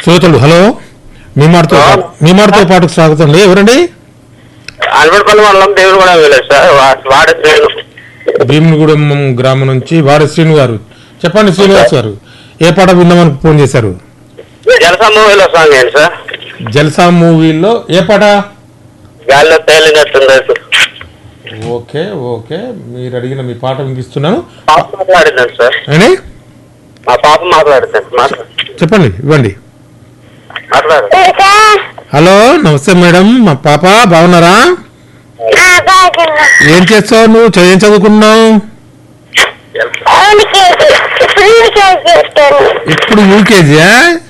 శ్రోతలు హలో మీ మాటతో పాటు మీ మాటతో పాటు స్వాగతం అండి ఎవరండి అల్బడిపల్లి మండలం దేవుడు కూడా వెళ్ళలేదు సార్ వా- వాడే శ్రేణు భీమునిగూడెం గ్రామం నుంచి వారి శ్రీను గారు చెప్పండి శ్రీనివాస్ గారు ఏ పాట విందామని ఫోన్ చేశారు జలసా మూవీలో సాంగ్ ఏంటి సార్ జల్సా మూవీలో ఏ పాట గాలిలో తేలినట్టుంది ఓకే ఓకే మీరు అడిగిన మీ పాట వినిపిస్తున్నాను పాప మాట్లాడిందండి సార్ అని మా పాప మాట్లాడుతుంది మాట్లాడు చెప్పండి ఇవ్వండి మాట్లాడు హలో నమస్తే మేడం మా పాప బాగున్నారా ఏం చేస్తావు నువ్వు చ- ఏం చదువుకున్నావు ఇప్పుడు యూకేజీ